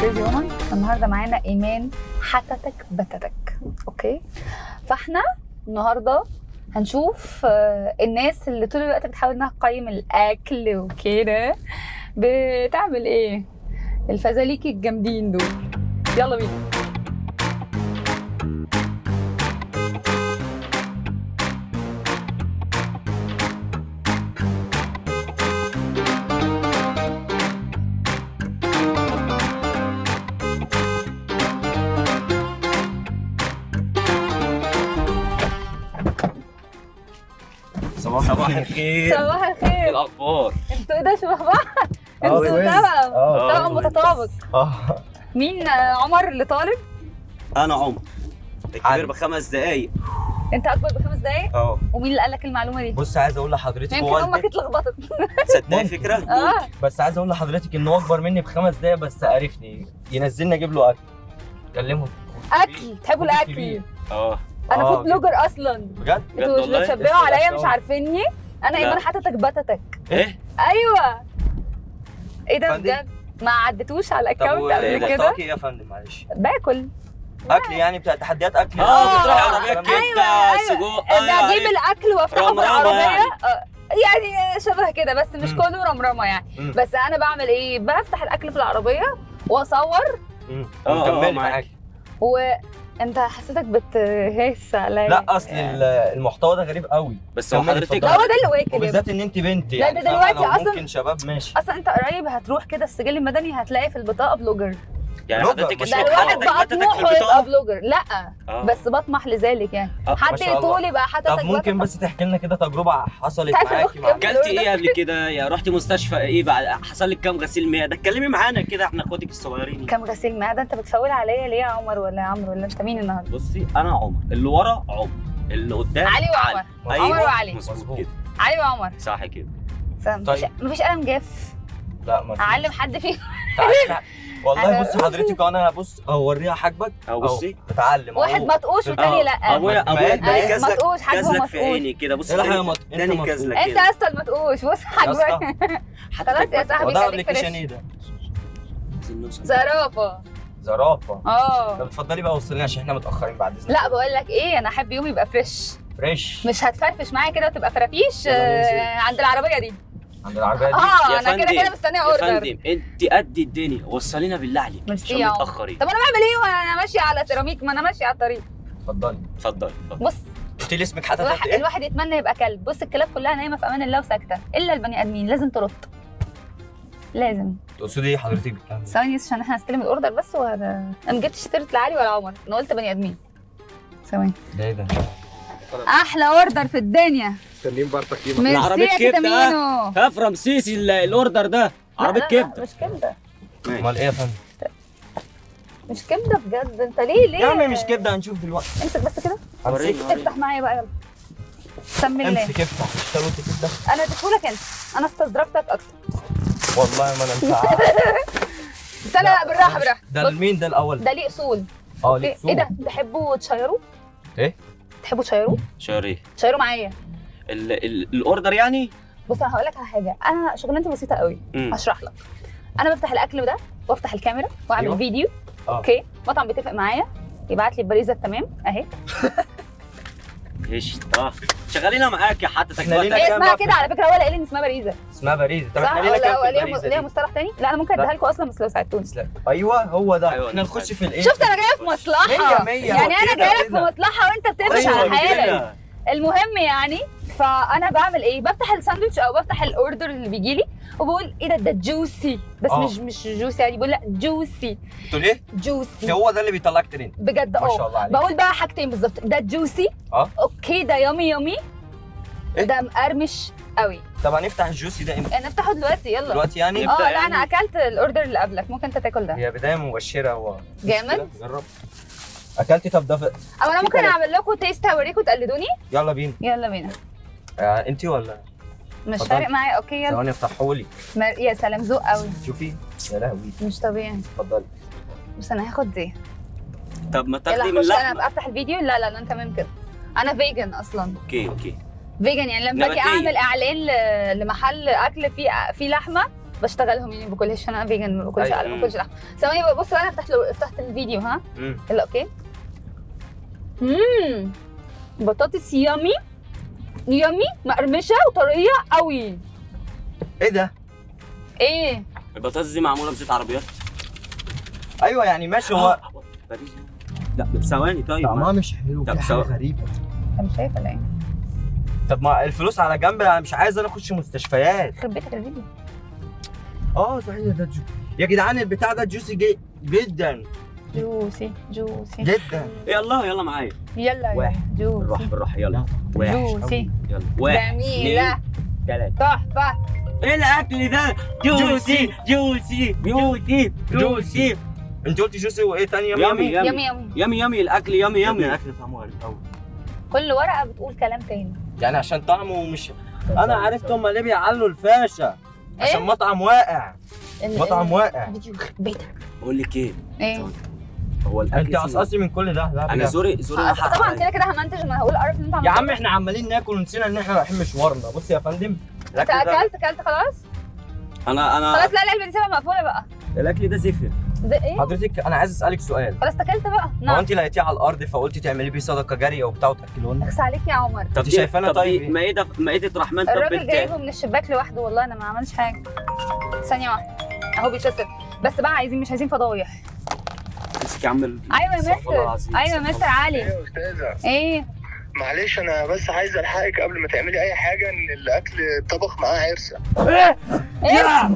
كريزي وومن النهارده معانا ايمان حتتك بتتك اوكي فاحنا النهارده هنشوف آه، الناس اللي طول الوقت بتحاول انها تقيم الاكل وكده بتعمل ايه الفزاليكي الجامدين دول يلا بينا صباح صباح الخير صباح ايه الخير الاخبار انتوا ايه ده شبه بعض انتوا كويس. توأم اه توأم متطابق اه مين آه، عمر اللي طالب انا عمر الكبير عادي. بخمس دقايق انت اكبر بخمس دقايق اه ومين اللي قال لك المعلومه دي بص عايز اقول لحضرتك يمكن هو امك والدك اتلخبطت تصدقي ممكن. فكره اه بس عايز اقول لحضرتك ان هو اكبر مني بخمس دقايق بس عرفني ينزلني اجيب له اكل كلمه اكل تحبوا أخوك الاكل الكبير. اه انا آه، فود بلوجر اصلا بجد بجد انتوا مش والله؟ بتشبهوا اسمه عليا ده مش شو؟ عارفيني انا لا. ايمان حتتك بتتك ايه ايوه ايه ده فندم؟ بجد ما عدتوش على طب الاكونت إيه قبل ده؟ كده بطاقي ايه يا فندم معلش باكل اكل يعني بتاع تحديات اكل اه بتروح آه، عربيه الكلام ده. كبده أيوة. سجق ده اجيب الاكل وافتحه في رمرمة العربيه يعني. آه، يعني شبه كده بس مش مم. كله رمرمه يعني مم. بس انا بعمل ايه بفتح الاكل في العربيه واصور مم. آه، آه، وكملي معاك. معاك وانت حسيتك بتهس عليا لا اصل ال- المحتوى ده غريب قوي بس هو كملي، حضرتك اتفضلي. هو ده اللي واكل يا وبالذات ان انت بنت لا، يعني ده فاهمة؟ دلوقتي لو أصلاً- ممكن شباب ماشي اصلا انت قريب هتروح كده السجل المدني هتلاقي في البطاقه بلوجر يعني بلوجر، حضرتك بس ده اسمك هو الواحد حضرتك بقى بتتك طموحه في يبقى البطاقه بلوجر لا آه. بس بطمح لذلك يعني آه، حد ما شاء الله. يطول يبقى حتتك طب ممكن بتتك. بس تحكي لنا كده تجربه حصلت تعرف معاكي مع الأخت اكلتي ايه قبل كده يا رحتي مستشفى ايه بعد حصل لك كام غسيل معده اتكلمي معانا كده احنا اخواتك الصغيرين كم غسيل معده انت بتفول عليا ليه يا عمر ولا يا عمرو ولا انت مين النهارده بصي انا عمر اللي ورا عمر اللي قدام علي وعمر ايوه عمر وعلي. مظبوط مظبوط. كده علي وعمر صح كده مفيش طيب. مفيش قلم جاف لا ما فيش. اعلم حد فيه تعالي. والله أنا- بص حضرتك انا بص اوريها حاجبك أهو بصي. بتعلم واحد أهو. مطقوش والتاني لا ابويا ما- ابويا ما- اداني أيوة، كازلك مطقوش حاجبه كازلك في مطقوش عيني كده بص إيه الحاجة اداني مط- أنت اداني مطقوش. كازلك انت كده يا اسطى المطقوش بص يا حاجبك اسطى خلاص يا صاحبي وده خليك ابلكيشن فريش ايه ده؟ زرافه زرافه طب اه اتفضلي بقى وصلنا عشان احنا متاخرين بعد اذنك لا بقول لك ايه انا احب يومي يبقى فريش فريش مش هتفرفش معايا كده وتبقى فرافيش يلا ننزل. آه، عند العربيه دي عند العربيه دي اه يا انا كده فندم، كده مستنيه يا اوردر فندم انت قد الدنيا وصلينا بالله عليك ميرسي عشان يا عمر. متاخرين طب انا بعمل ايه وانا ماشيه على سيراميك ما انا ماشيه على الطريق اتفضلي اتفضل اتفضل. بص قلت لي اسمك حتى الواحد, ايه؟ الواحد يتمنى يبقى كلب بص الكلاب كلها نايمه في امان الله وساكته الا البني ادمين لازم ترد لازم تقصدي ايه حضرتك بالكلام ده؟ ثواني بس عشان احنا هنستلم الاوردر بس وهذا انا ما جبتش سيره لا علي ولا عمر انا قلت بني ادمين ثواني ده ايه ده؟ احلى اوردر في الدنيا مستنيين بقى التقييم ميرسي العربية يا كبدة. كتامينو ها في رمسيس ال- الاوردر ده عربيه لا، لا، لا، كبده مش كبده امال ايه يا فندم؟ مش كبده بجد انت ليه ليه يا عم مش كبده هنشوف دلوقتي امسك بس كده وريني امسك افتح معايا بقى يلا سمي الله امسك افتح اشتغل انت كبده انا اديتهولك انت انا استظرفتك اكتر والله ما انا انت بس انا لا بالراحه بالراحه ده بص، لمين ده الاول؟ ده ليه اصول اه ايه ليك إيه ده تحبوا تشيروه ايه؟ تحبوا تشيروه شاري تشيروه معايا ال- ال- الاوردر يعني بص انا هقول لك على حاجه انا شغلانتي بسيطه قوي مم. هشرح لك انا بفتح الاكل ده وافتح الكاميرا واعمل أيوة. فيديو آه. اوكي مطعم بيتفق معايا يبعت لي البريزه التمام اهي ايش اه شغالينا معاك يا حضرتك إحنا لينا هي كام اسمها بقى كده على فكره هو اللي قال لي ان اسمها بريزه اسمها باريزه طب صح احنا لينا كام ولا في ليها الباريزه ليها دي؟ مصطلح تاني لا انا ممكن لا. اديها لكم اصلا بس لو ساعدتوني لا. ايوه هو ده أيوة، احنا أنت نخش في الايه؟ شفت انا جايه في مصلحه مية مية. يعني انا كده جايه لك في كده. مصلحه وانت بتمشي أيوة على حالك كده. المهم يعني فانا بعمل ايه بفتح الساندوتش او بفتح الاوردر اللي بيجي لي وبقول ايه ده ده جوسي بس آه. مش مش جوسي يعني بقول لا جوسي قلت له ايه؟ جوسي هو ده اللي بيطلعك ترند بجد ما شاء اه الله عليك بقول بقى حاجتين بالظبط ده جوسي اه اوكي ده يامي يامي إيه؟ ده مقرمش قوي طب هنفتح الجوسي ده امتى؟ نفتحه دلوقتي يلا دلوقتي يعني نبدأ اه لا يعني؟ انا اكلت الاوردر اللي قبلك ممكن انت تاكل ده هي بدايه مبشره و جامد جرب اكلتي طب ده ف- او انا في ممكن تلاتة. اعمل لكم تيست اوريكم تقلدوني يلا بينا يلا بينا آه انت ولا مش اتفضل. فارق معايا اوكي يلا ثواني افتحهولي مر- يا سلام ذوق قوي شوفي يا لهوي مش طبيعي اتفضلي بس انا هاخد دي طب ما يلا تاخدي من هخش انا اللحمه ابقى افتح الفيديو لا لا لا انا تمام كده انا فيجن اصلا اوكي اوكي فيجن يعني لما باجي نباتية. اعمل اعلان ل- لمحل اكل فيه فيه لحمه بشتغلهم يعني ما باكلهاش انا فيجن ما باكلش أيوة. على ما باكلش لحم ثواني بقى، بص انا فتحت له فتحت الفيديو ها مم. يلا اوكي امم بطاطس يامي يامي مقرمشه وطريه قوي ايه ده؟ ايه البطاطس دي معموله بزيت عربيات ايوه يعني ماشي هو باريس. لا ثواني طيب طعمها مش حلو طب في حاجه سوا. غريبه انت مش شايف ولا ايه؟ طب ما الفلوس على جنب انا مش عايز انا اخش مستشفيات يخرب بيتك الفيديو اه صحيح ده جو... يا جدعان البتاع ده جوسي جي... جدا جوسي جوسي جدا يلا يلا معايا يلا واحد. جوسي بالراحه بالراحه يلا واحد جوسي يلا واحد جميلة ثلاثة تحفة ايه الاكل ده؟ جوسي جوسي جوسي جوسي انت قلت جوسي وايه تاني يا يامي مامي؟ يامي يمي يمي يامي يامي الاكل يامي يا ابني يامي الاكل طعمه غريب قوي كل ورقة بتقول كلام تاني يعني عشان طعمه مش انا عرفت هم ليه بيعلوا الفاشه عشان ايه؟ مطعم واقع ال- مطعم ال- واقع الفيديو يخرب بيتك بقول لك ايه ايه؟ هو الاكل انت اسمه- قصقصي من كل ده لا انا بجد. زوري زوري آه، راح طبعا عليا. كده كده همنتج ما هقول قرف اللي انت يا عملته عم احنا عمالين ناكل ونسينا ان احنا رايحين مشوارنا بص يا فندم انت الاكل ده اكلت اكلت خلاص؟ انا انا خلاص لا لا سيبها مقفولة بقى الاكل ده زفر زي ايه؟ حضرتك انا عايز اسالك سؤال خلاص اكلت بقى هو نعم انت لقيتيه على الارض فقلتي تعملي بيه صدقه جاريه وبتاع وتاكلونا اخس عليك يا عمر طب دي دي- شايفانا طب طيب دي إيه؟ مائده مائده رحمن طب الراجل بنت جايبه من الشباك لوحده والله انا ما عملش حاجة ثانية واحدة اهو بيتصل بس بقى عايزين مش عايزين فضايح امسك يا عم ال- ايوه يا استغفر الله مستر العظيم، ايوه يا استغفر مستر علي ايه يا استاذه ايه معلش انا بس عايز الحقك قبل ما تعملي اي حاجه ان الاكل طبخ معاه عرسه ايه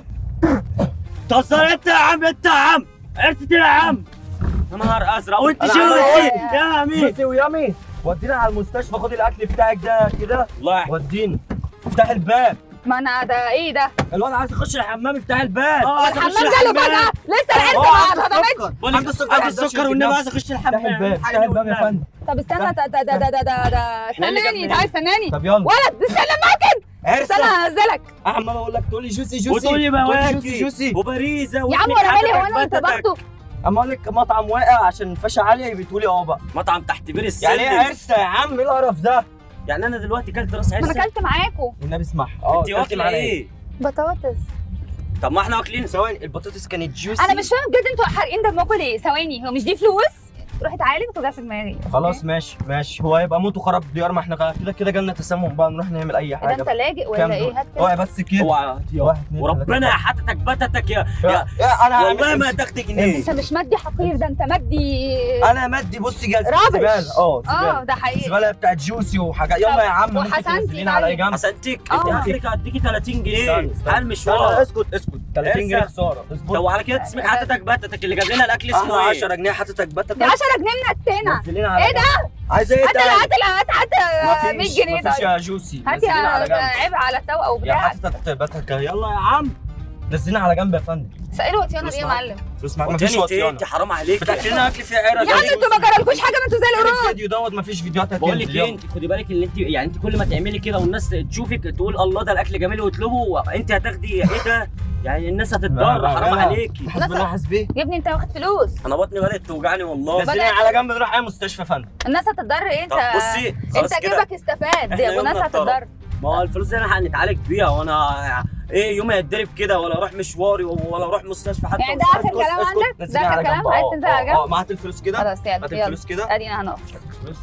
تصل انت يا عم انت يا عم عرفت يا عم يا نهار ازرق وانت أنا شو عمال أقول- يا امين جوسي ويامي ودينا على المستشفى خد الاكل بتاعك ده كده والله ودينا افتح الباب ما انا ده ايه ده؟ الواد عايز يخش الحمام افتح الباب اه عايز اخش الحمام جاله الحمام فجأة لسه العرسة اه، ما عنده اتهضمتش السكر. بقول لك عنده السكر عنده ما يقدرش السكر يجيب والنبي نفسه. عايز اخش افتح الحمام الباب افتح الباب يا فندم طب استنى ده ده ده ده ده ده ده احنا اللي استناني جبنا تعال استناني طب يلا ولد استنى معاك عرسه استنى هنزلك عمال اقول لك تقولي جوسي جوسي وتقول لي تقولي جوسي بواكي جوسي وبريزه يا عم واسمك ورا مالي هو حضرتك انا اللي بتتك. طبخته اما اقول لك مطعم واقع عشان فاشة عاليه بتقولي اه بقى مطعم تحت بير السلم يعني ايه عرسه يا عم ايه القرف ده يعني انا دلوقتي كلت راس ما انا عرسه اكلت معاكم والنبي اسمح اه انت أكلتي واكله معانا ايه بطاطس طب ما احنا واكلين ثواني البطاطس كانت جوسي انا مش فاهم بجد انتوا حارقين دمكم ليه ثواني هو مش دي فلوس روح اتعالج ما توجعش دماغي خلاص ماشي ماشي هو هيبقى موت وخراب ديار ما احنا كده كده جالنا تسمم بقى نروح نعمل اي ايه ده حاجه انت بقى. لاجئ كام ولا ايه دول؟ هات اوعي بس كده اوعى واحد اتنين وربنا تلاتة. حتتك بتتك يا يا يا يا انا والله هعمل- ما تاخدي جنيه انت مش مادي حقير ده انت مادي انا مدي بصي جاز رابش. زباله اه اه زباله ده حقيقي الزباله بتاعت جوسي وحاجات يلا يا عم ممكن وحسنتي تنزلينا على اي طيب. جنب حسنتك اه. انت اخرك هديكي 30 جنيه استنى، استنى. على لا، المشوار لا، اسكت اسكت 30 جنيه لسه. خساره اصبر طب وعلى كده اسمك حتتك بتتك اللي جاب لنا الاكل احنا اسمه ايه 10 جنيه حتتك بتتك دي 10 جنيه من التانة نزلينا على ايه ده؟ جنب. عايز ايه هات تاني؟ هات هات هات مفيش 100 جنيه مفيش طيب يا جوسي هات يا نزلينا على جنب عيب على التوأة يا وبتاعك حتتك بتتك يلا يا عم نزلينا على جنب يا فندم سأله وطيانة ليه يا فلوس معاك. معلم؟ فلوس معاك وانت مفيش انت وطيانه انت حرام عليك بتاكل لنا اكل فيه عرق يا عم انتوا ما جرالكوش حاجة ما انتوا زي القرود الفيديو دوت مفيش فيديوهات بقول لك هتنزل ايه يلا. انت خدي بالك ان انت يعني انت كل ما تعملي كده والناس تشوفك تقول الله ده الاكل جميل وتطلبه انت هتاخدي ايه ده؟ يعني الناس هتتضر حرام لا. عليكي حسب الله حسبي يا ابني انت واخد فلوس انا بطني بدات توجعني والله بدأت- نزلنا على جنب نروح اي مستشفى فندم الناس هتتضر ايه انت طب بصي خلاص انت كده جيبك استفاد احنا دي ابو يومنا ناس اتضرب. هتتضر ما هو الفلوس دي انا هنتعالج بيها وانا ايه يومي هيتضرب كده ولا اروح مشواري ولا اروح مستشفى حتى يعني ده مش اخر عارف. كلام عندك ده نزلنا اخر على كلام جنب عايز اه، تنزل على اه، اه، جنب معاك الفلوس كده خلاص يلا هات يلا الفلوس كده ادينا هنقف الفلوس.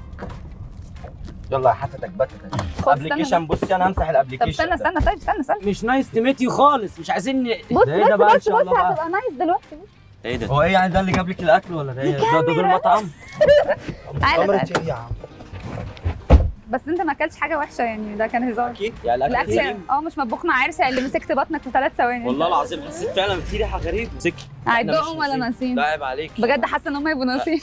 يلا يا حتتك بتتك خد استنى ابلكيشن بصي انا همسح طب الابلكيشن استنى ده. استنى طيب استنى استنى مش نايس تميتي خالص مش عايزين ن- بص ده ايه ده بقى بص ان بص شاء بص الله بقى؟ هتبقى نايس دلوقتي ايه ده؟ هو ايه يعني ده اللي جاب لك الاكل ولا ده ايه؟ ده ده ده المطعم؟ تعالى عمرك تعالى ايه يا عم؟ بس انت ما اكلتش حاجه وحشه يعني ده كان هزار اكيد يعني الاكل الاكل سليم. اه مش مطبوخ مع عرسه اللي مسكت بطنك في ثلاث ثواني والله العظيم حسيت فعلا في ريحه غريبه سكي هيدوقهم ولا ناسين لا عيب عليك بجد حاسه ان هم يبقوا ناسين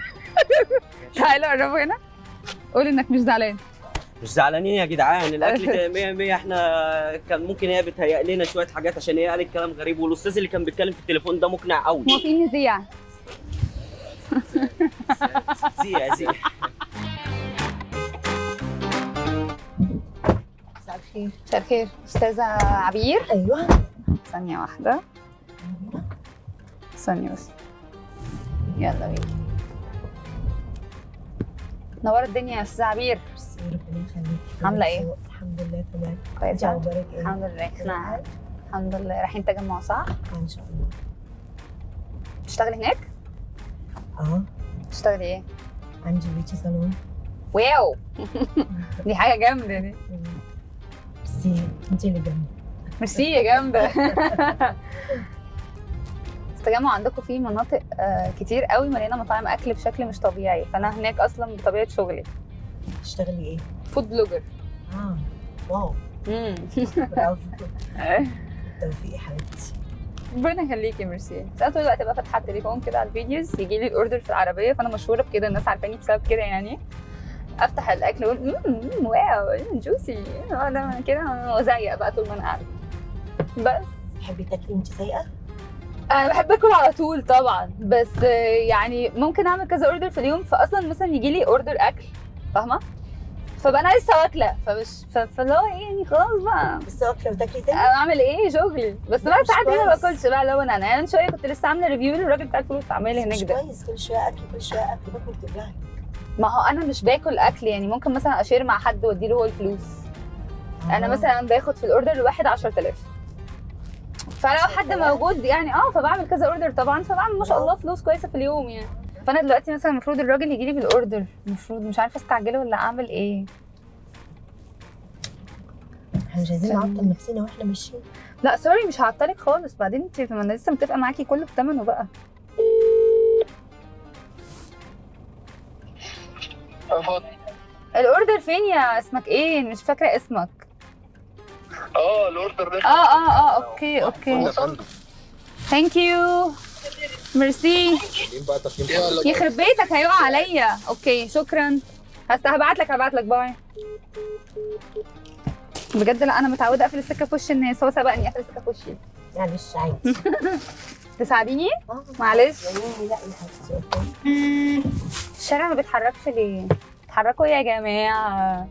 تعالوا قربوا هنا قول انك مش زعلان مش زعلانين يا جدعان الاكل 100 100 احنا كان ممكن هي بتهيأ لنا شويه حاجات عشان هي قالت كلام غريب والاستاذ اللي كان بيتكلم في التليفون ده مقنع قوي هو في نزيع زي زي مساء الخير مساء الخير استاذه عبير ايوه ثانيه واحده ثانيه بس يلا بينا نورت الدنيا يا استاذه عبير ميرسي ربنا يخليك عاملة إيه؟ الحمد لله تمام انت كويسه اخبارك ايه؟ الحمد لله احنا الحمد لله رايحين تجمع صح ان شاء الله تشتغلي هناك اه تشتغلي ايه عندي بيوتي صالون واو دي حاجه جامده دي بس انت اللي جنبي ميرسي يا جامده التجمع عندكم فيه مناطق آه، كتير قوي مليانه مطاعم اكل بشكل مش طبيعي فانا هناك اصلا بطبيعه شغلي تشتغلي ايه؟ فود بلوجر اه واو امم برافو توفيق يا حبيبتي ربنا يخليكي ميرسي بس انا طول الوقت بقى فاتحه التليفون كده على الفيديوز يجي لي الاوردر في العربيه فانا مشهوره بكده الناس عارفاني بسبب كده يعني افتح الاكل واقول امم واو جوسي انا كده وازيق بقى طول ما انا قاعده بس تحبي تاكلي انت سايقه؟ انا بحب اكل على طول طبعا بس آه، يعني ممكن اعمل كذا اوردر في اليوم فاصلا مثلا يجي لي اوردر اكل فاهمه فبقى انا لسه واكله فمش ف- فاللي هو ايه يعني خلاص بقى بس واكله وتاكلي تاني؟ اعمل ايه شغلي بس بقى مش ساعات هنا ما كويس. باكلش بقى لو انا انا من شويه كنت لسه عامله ريفيو للراجل بتاع الفلوس عامله هناك مش ده كويس كل شويه اكل كل شويه اكل بطنك توجعك ما هو انا مش باكل اكل يعني ممكن مثلا اشير مع حد واديله هو الفلوس انا آه. مثلا باخد في الاوردر الواحد 10000 فلو حد 10,000 موجود يعني اه فبعمل كذا اوردر طبعا فبعمل ما شاء الله فلوس كويسه في اليوم يعني فانا دلوقتي مثلا المفروض الراجل يجي لي بالاوردر المفروض مش عارفه استعجله ولا اعمل ايه احنا مش عايزين نعطل نفسنا واحنا ماشيين لا سوري مش هعطلك خالص بعدين انت ما انا لسه متفقه معاكي كله بثمنه بقى فاضي الاوردر فين يا اسمك ايه مش فاكره اسمك اه الاوردر ده اه اه اه اوكي اوكي يا فندم ثانك يو ميرسي يلا يخرب بيتك هيقع عليا اوكي شكرا هست هبعت لك هبعت لك باي بجد لا انا متعوده اقفل السكه في وش الناس هو سبقني قفل السكه في وشي معلش عادي تساعديني اه معلش يعني لا يا حبيبتي اوكي الشارع ما بيتحركش ليه اتحركوا يا جماعه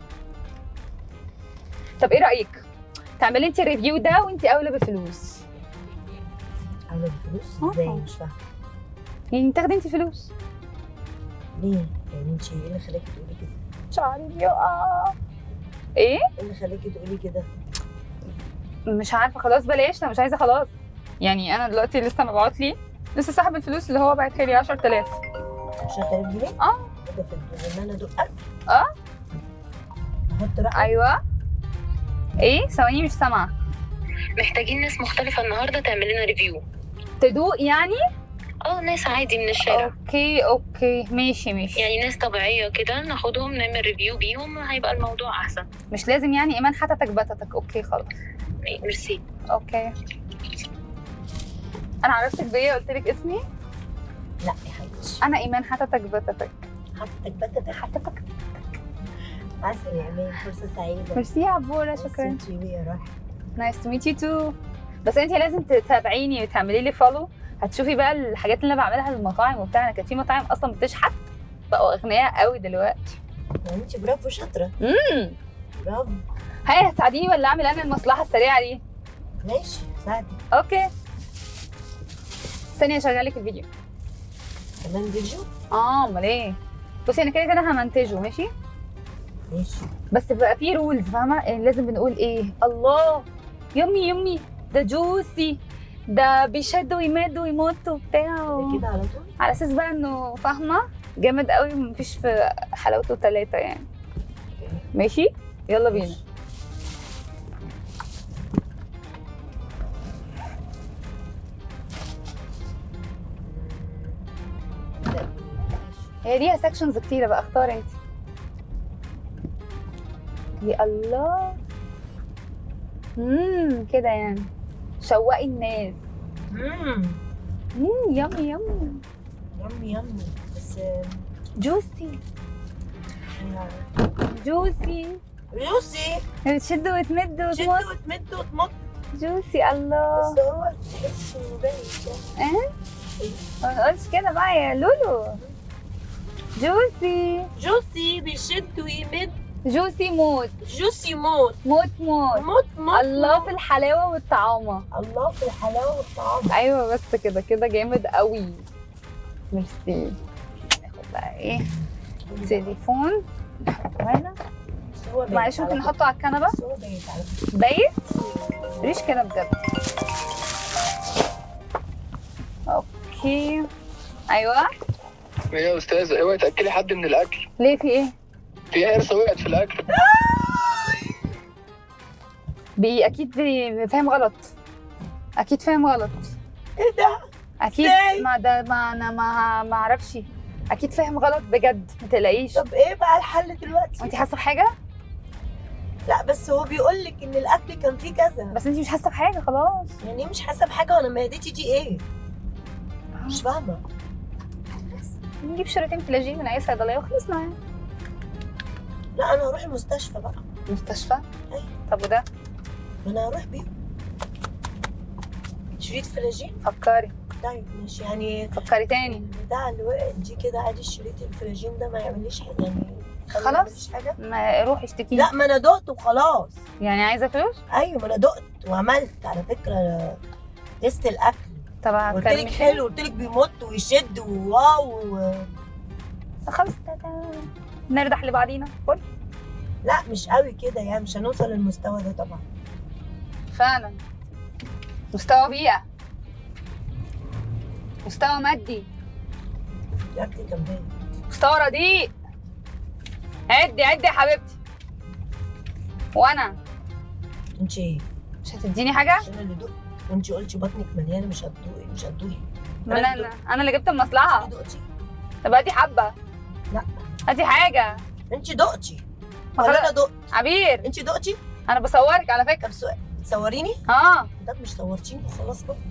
طب ايه رايك تعملي انت الريفيو ده وانت اولى بالفلوس عامله الفلوس آه. ازاي مش فاهمه يعني تاخدي انت فلوس ليه؟ يعني انت ايه اللي خلاكي تقولي كده؟ شعري بيقع ايه ايه اللي خلاكي تقولي كده؟ مش عارفه خلاص بلاش انا مش عايزه خلاص يعني انا دلوقتي لسه مبعوت لي لسه صاحب الفلوس اللي هو بعتها لي 10000 10000 جنيه؟ اه. ده في الدنيا ان انا ادق اكل اه. احط رقم ايوه ايه ثواني مش سامعه محتاجين ناس مختلفة النهاردة تعمل لنا ريفيو تدوق يعني اه ناس عادي من الشارع اوكي اوكي ماشي ماشي يعني ناس طبيعية كده ناخدهم نعمل ريفيو بيهم هيبقى الموضوع أحسن مش لازم يعني ايمان حتتك بتتك اوكي خلاص ميرسي اوكي انا عرفتك بيا قلت لك اسمي لا يا حبيبتي انا ايمان حتتك بتتك حطتك بتتك حتتك عسل يا امان فرصه سعيده ميرسي يا عبوره شكرا انتي يا روحي نايس تو ميت يو تو بس انت لازم تتابعيني وتعملي لي فولو هتشوفي بقى الحاجات اللي انا بعملها للمطاعم وبتاع انا كانت في مطاعم اصلا بتشحت بقوا اغنياء قوي دلوقتي يعني انت برافو شاطره امم برافو هاي هتساعديني ولا اعمل انا المصلحه السريعه دي ماشي ساعدي اوكي ثانيه اشغل لك الفيديو كمان فيديو اه امال ايه بصي انا كده كده همنتجه ماشي ماشي بس بقى فيه رولز فاهمه يعني لازم بنقول ايه الله يمي يمي ده جوسي ده بيشد ويمد ويمط وبتاع ده كده على طول على اساس بقى انه فاهمه جامد قوي مفيش في حلاوته ثلاثه يعني ماشي يلا بينا هي ليها سكشنز كتيره بقى اختاري انت يا الله امم كده يعني شوقي الناس امم امم يمي يمي يمي يمي بس جوسي آه، جوسي يوسي بتشد وتمد شد وتمط وتمد وتمط جوسي الله بس هو تحس انه باين كده. ما تقولش كده بقى يا لولو جوسي جوسي بيشد ويمد جوسي موت جوسي موت موت موت موت موت الله في الحلاوه والطعامه الله في الحلاوه والطعام ايوه بس كده كده جامد قوي ميرسي ناخد بقى ايه تليفون نحطه هنا بس هو باين معلش على ممكن فكرة. نحطه على الكنبه بس هو باين على فكرة. بايت مفيش كده بجد اوكي ايوه ايه يا استاذه اوعي تاكلي حد من الاكل ليه في ايه في عرسه وقعت في الاكل بي اكيد بي فاهم غلط اكيد فاهم غلط ايه ده اكيد إزاي؟ ما ده ما انا ما ما اعرفش اكيد فاهم غلط بجد ما تقلقيش طب ايه بقى الحل دلوقتي وانت حاسه بحاجه لا بس هو بيقول لك ان الاكل كان فيه كذا بس انت مش حاسه بحاجه خلاص يعني إيه مش حاسه بحاجه وانا معدتي دي ايه مش فاهمه نجيب شريطين فلاجين من اي صيدليه وخلصنا يعني لا انا هروح المستشفى بقى مستشفى أيوة. طب وده ما انا هروح بيه شريط فلاجين فكري طيب ماشي يعني فكري تاني البتاع اللي وقعت دي كده عادي الشريط الفلاجين ده ما يعملش حاجه يعني ما خلاص. يعملش حاجه ما روحي اشتكي لا ما انا دقت وخلاص يعني عايزه فلوس ايوه ما انا دقت وعملت على فكره تيست الاكل طب قلت هتكلمي لك حلو قلت لك بيمط ويشد وواو و... خلاص تا- تا- نردح لبعضينا قول لا مش قوي كده يعني مش هنوصل للمستوى ده طبعا فعلا مستوى بيئه مستوى مادي الاكل كان باين مستوى رديء عدي عدي يا حبيبتي وانا انت ايه مش هتديني حاجه مش انا اللي دقت وانت قلتي بطنك مليانه مش هتدوقي مش هتدوقي ما انا انا انا اللي جبت المصلحه انت دقتي طب هاتي حبه لا. هاتي حاجه انت دقتي ما ولا خلاص. انا دقت عبير انت دقتي انا بصورك على فكره طب سؤال تصوريني اه ده مش صورتيني وخلاص بقى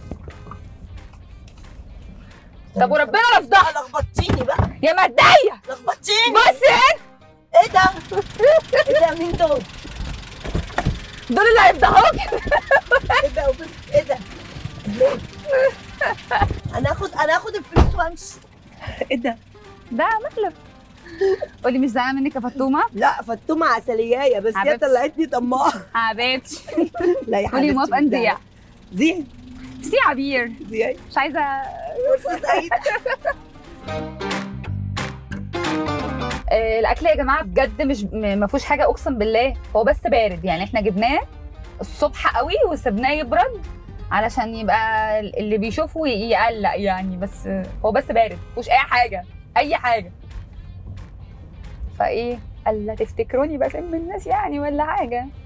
طب وربنا لا افضحك لا لخبطتيني بقى يا ماديه لخبطتيني بصي هنا ايه ده ايه ده مين دول دول اللي هيفضحوك ايه ده وبس- ايه ده ليه انا اخد انا اخد الفلوس وامشي ايه ده ده مقلب قولي مش زعلانه منك يا فطومه لا فتومه عسليايه بس هي حبيبتي. طلعتني طماعه حبيبتي لا يا قولي حبيبتي موافقه مش نذيع زيع سي عبير زيع مش عايزه استاذ سعيد آه، الاكل يا جماعه بجد مش م- ما فيهوش حاجه اقسم بالله هو بس بارد يعني احنا جبناه الصبح قوي وسبناه يبرد علشان يبقى اللي بيشوفه يقلق يعني بس هو بس بارد ما فيهوش اي حاجه اي حاجه فايه الا تفتكروني بسم الناس يعني ولا حاجه